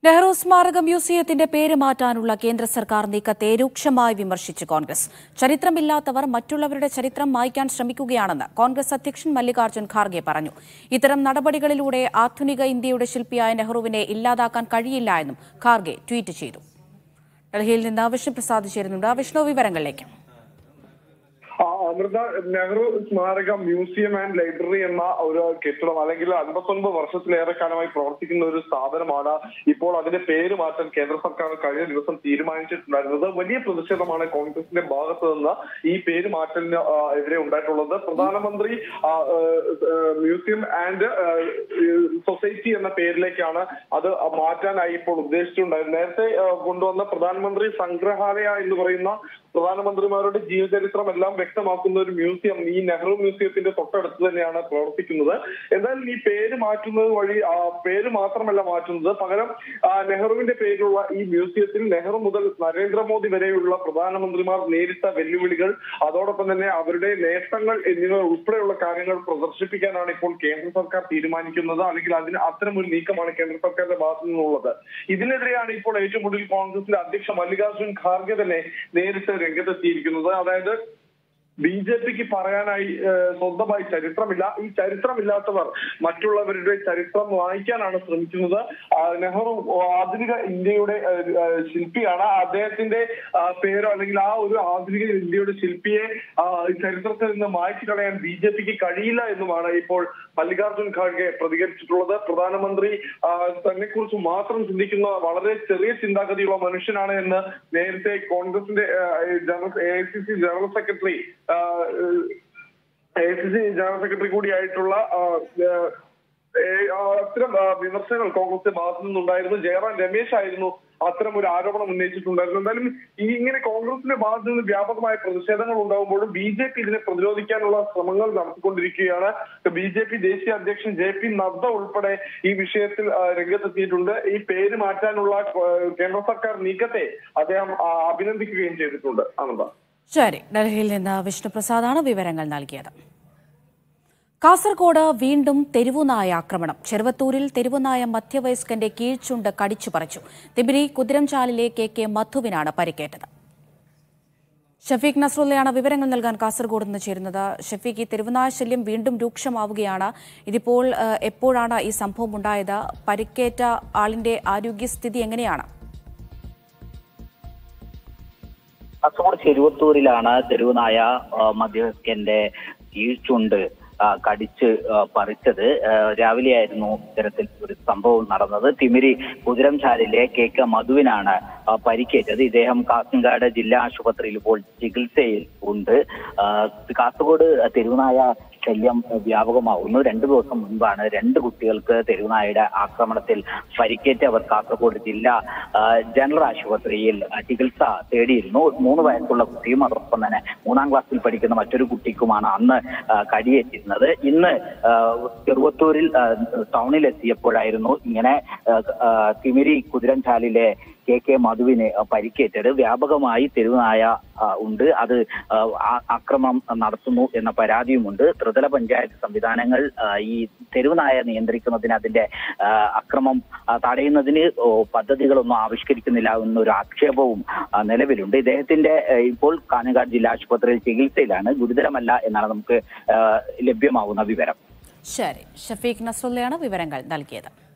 നെഹ്റു സ്മാരക മ്യൂസിയത്തിന്റെ പേര് മാറ്റാനുള്ള കേന്ദ്ര സർക്കാർ നീക്കത്തെ രൂക്ഷമായി വിമർശിച്ച് കോൺഗ്രസ് ചരിത്രമില്ലാത്തവർ മറ്റുള്ളവരുടെ ചരിത്രം മായ്ക്കാൻ ശ്രമിക്കുകയാണെന്ന് കോൺഗ്രസ് അധ്യക്ഷൻ മല്ലികാർജ്ജുൻ ഖാർഗെ പറഞ്ഞു ഇത്തരം നടപടികളിലൂടെ ആധുനിക ഇന്ത്യയുടെ ശില്പിയായ നെഹ്റുവിനെ ഇല്ലാതാക്കാൻ കഴിയില്ല എന്നും ഖാർഗെ ട്വീറ്റ് ചെയ്തു ഡൽഹിയിൽ നിന്ന് വിഷ്ണുപ്രസാദ് ചേരുന്നുണ്ട് വിഷ്ണു വിവരങ്ങളിലേക്ക് ആ, അമൃത നെഹ്റു സ്മാരക മ്യൂസിയം ആൻഡ് ലൈബ്രറി എന്ന ഒരു കെട്ടിടം അല്ലെങ്കിൽ അൻപത്തൊൻപത് വർഷത്തിലേറെ കാലമായി പ്രവർത്തിക്കുന്ന ഒരു സ്ഥാപനമാണ് ഇപ്പോൾ അതിന്റെ പേര് മാറ്റാൻ കേന്ദ്ര സർക്കാർ കഴിഞ്ഞ ദിവസം തീരുമാനിച്ചിട്ടുണ്ടായിരുന്നത് വലിയ പ്രതിഷേധമാണ് കോൺഗ്രസിന്റെ ഭാഗത്ത് നിന്ന് ഈ പേര് മാറ്റലിന് ആ, എതിരെ ഉണ്ടായിട്ടുള്ളത് പ്രധാനമന്ത്രി ആ, ആ, ആ, മ്യൂസിയം ആൻഡ് ആ, സൊസൈറ്റി എന്ന പേരിലേക്കാണ് അത് മാറ്റാനായി ഇപ്പോൾ ഉദ്ദേശിച്ചിട്ടുണ്ടായിരുന്നത് നേരത്തെ ആ, കൊണ്ടുവന്ന പ്രധാനമന്ത്രി സംഗ്രഹാലയ എന്ന് പറയുന്ന പ്രധാനമന്ത്രിമാരുടെ ജീവചരിത്രം എല്ലാം വ്യക്തമാക്കുന്ന ഒരു മ്യൂസിയം ഈ നെഹ്റു മ്യൂസിയത്തിന്റെ തൊട്ടടുത്ത് തന്നെയാണ് പ്രവർത്തിക്കുന്നത് എന്തായാലും ഈ പേര് മാറ്റുന്നത് വഴി ആ പേര് മാത്രമല്ല മാറ്റുന്നത് പകരം ആ, നെഹ്റുവിന്റെ പേരിലുള്ള ഈ മ്യൂസിയത്തിൽ നെഹ്റു മുതൽ നരേന്ദ്രമോദി വരെയുള്ള പ്രധാനമന്ത്രിമാർ നേരിട്ട വെല്ലുവിളികൾ അതോടൊപ്പം തന്നെ അവരുടെ നേട്ടങ്ങൾ എന്നിവ ഉൾപ്പെടെയുള്ള കാര്യങ്ങൾ പ്രദർശിപ്പിക്കാനാണ് ഇപ്പോൾ കേന്ദ്ര സർക്കാർ തീരുമാനിക്കുന്നത് അല്ലെങ്കിൽ അതിന് അത്തരം ഒരു നീക്കമാണ് കേന്ദ്ര സർക്കാരിന്റെ ഭാഗത്തു നിന്നുള്ളത് ഇതിനെതിരെയാണ് ഇപ്പോൾ ഏറ്റവും കൂടുതൽ കോൺഗ്രസിലെ അധ്യക്ഷ മല്ലികാർജ്ജുൻ ഖാർഗെ തന്നെ നേരിട്ട് രംഗത്തെത്തിയിരിക്കുന്നത് അതായത് ബി ജെ പിക്ക് പറയാനായി ഏഹ്, സ്വന്തമായി ചരിത്രമില്ല ഈ ചരിത്രമില്ലാത്തവർ മറ്റുള്ളവരുടെ ചരിത്രം വായിക്കാനാണ് ശ്രമിക്കുന്നത് ആ, നെഹ്റു ആധുനിക ഇന്ത്യയുടെ ഏഹ്, ഏഹ്, ശില്പിയാണ് അദ്ദേഹത്തിന്റെ ആ, പേരോ അല്ലെങ്കിൽ ആ ഒരു ആധുനിക ഇന്ത്യയുടെ ശില്പിയെ ആ, ഈ ചരിത്രത്തിൽ നിന്ന് മായ്ച്ചു കളയാൻ ബി ജെ പിക്ക് കഴിയില്ല എന്നുമാണ് ഇപ്പോൾ മല്ലികാർജ്ജുൻ ഖാർഗെ പ്രതികരിച്ചിട്ടുള്ളത് പ്രധാനമന്ത്രി തന്നെ കുറിച്ച് മാത്രം ചിന്തിക്കുന്ന വളരെ ചെറിയ ചിന്താഗതിയുള്ള മനുഷ്യനാണ് എന്ന് നേരത്തെ കോൺഗ്രസിന്റെ general A I C C general secretary A I C C general secretary കൂടിയായിട്ടുള്ള ആ, ആ, ഏ- ആ, അത്തരം ആ, വിമർശനങ്ങൾ കോൺഗ്രസിന്റെ ഭാഗത്തു നിന്നുണ്ടായിരുന്നു ജയറാം രമേശ് ആയിരുന്നു അത്തരം ഒരു ആരോപണം ഉന്നയിച്ചിട്ടുണ്ടായിരുന്നു എന്തായാലും ഈ ഇങ്ങനെ കോൺഗ്രസിന്റെ ഭാഗത്തു നിന്ന് വ്യാപകമായ പ്രതിഷേധങ്ങൾ ഉണ്ടാകുമ്പോഴും ബി ജെ പി ഇതിനെ പ്രതിരോധിക്കാനുള്ള ശ്രമങ്ങൾ നടത്തിക്കൊണ്ടിരിക്കുകയാണ് ബി ജെ പി ദേശീയ അധ്യക്ഷൻ ജെ പി നദ്ദ ഉൾപ്പെടെ ഈ വിഷയത്തിൽ ആ, രംഗത്തെത്തിയിട്ടുണ്ട് ഈ പേര് മാറ്റാനുള്ള ആ, കേന്ദ്ര സർക്കാർ നീക്കത്തെ അദ്ദേഹം ആ, അഭിനന്ദിക്കുകയും ചെയ്തിട്ടുണ്ട് ആനന്ദ ശരി ഡൽഹിയിൽ നിന്ന് വിഷ്ണുപ്രസാദാണ് വിവരങ്ങൾ നൽകിയത് കാസർഗോഡ് വീണ്ടും തെരുവുനായ ആക്രമണം ചെറുവത്തൂരിൽ തെരുവുനായ മധ്യവയസ്കന്റെ കീഴ്ചുണ്ട് കടിച്ചു പറിച്ചു തിമിരി കുതിരംചാലിലെ കെ കെ മധുവിനാണ് പരിക്കേറ്റത് ഷഫീഖ് നസ്രുള്ളയാണ് വിവരങ്ങൾ നൽകാൻ കാസർഗോഡ് നിന്ന് ചേരുന്നത് ഷഫീഖ് ഈ തെരുവുനായ ശല്യം വീണ്ടും രൂക്ഷമാവുകയാണ് ഇതിപ്പോൾ ഏഹ്, എപ്പോഴാണ് ഈ സംഭവം ഉണ്ടായത് പരിക്കേറ്റ ആളിന്റെ ആരോഗ്യസ്ഥിതി എങ്ങനെയാണ് കാസർഗോഡ് ചെരുവത്തൂരിലാണ് തെരുവുനായ ആ, മധ്യവയസ്കന്റെ കീഴ്ചുണ്ട് ആ, കടിച്ച് ആ, പറിച്ചത് ആ, രാവിലെയായിരുന്നു ഇത്തരത്തിൽ ഒരു സംഭവം നടന്നത് തിമിരി കുതിരംചാലിലെ കെ കെ മധുവിനാണ് ആ, പരിക്കേറ്റത് ഇദ്ദേഹം കാസർഗോഡ് ജില്ലാ ആശുപത്രിയിൽ ഇപ്പോൾ ചികിത്സയിൽ ഉണ്ട് ആ, കാസർഗോഡ് തെരുവുനായ ശല്യം വ്യാപകമാകുന്നു രണ്ടു ദിവസം മുൻപാണ് രണ്ട് കുട്ടികൾക്ക് തെരുവുനായയുടെ ആക്രമണത്തിൽ പരിക്കേറ്റ് അവർ കാസർഗോഡ് ജില്ലാ ആ, ജനറൽ ആശുപത്രിയിൽ ആ, ചികിത്സ തേടിയിരുന്നു മൂന്ന് വയസ്സുള്ള കുട്ടിയും അതോടൊപ്പം തന്നെ മൂന്നാം ക്ലാസ്സിൽ പഠിക്കുന്ന മറ്റൊരു കുട്ടിക്കുമാണ് അന്ന് ആ, കടിയേറ്റിരുന്നത് ഇന്ന് ആ, ചെറുവത്തൂരിൽ ആ, ടൗണിലെത്തിയപ്പോഴായിരുന്നു ഇങ്ങനെ ആ, ആ, തിമിരി കുതിരൻചാലിലെ കെ കെ മധുവിന് പരിക്കേറ്റത് വ്യാപകമായി തെരുവുനായ ആ, ഉണ്ട് അത് ആ, ആ- ആക്രമണം നടത്തുന്നു എന്ന പരാതിയുമുണ്ട് ത്രിതല പഞ്ചായത്ത് സംവിധാനങ്ങൾ ആ, ഈ തെരുവുനായ നിയന്ത്രിക്കുന്നതിന് അതിന്റെ ആ, അക്രമം ആ, തടയുന്നതിന് ഓ, പദ്ധതികളൊന്നും ആവിഷ്കരിക്കുന്നില്ല എന്നൊരു ആക്ഷേപവും ആ, നിലവിലുണ്ട് ഇദ്ദേഹത്തിന്റെ ആ, ഇപ്പോൾ കാഞ്ഞങ്ങാട് ജില്ലാ ആശുപത്രിയിൽ ചികിത്സയിലാണ് ഗുരുതരമല്ല എന്നാണ് നമുക്ക് ആ, ലഭ്യമാകുന്ന വിവരം ശരി ഷഫീഖ് നസ്രുള്ളയാണ് വിവരങ്ങൾ നൽകിയത്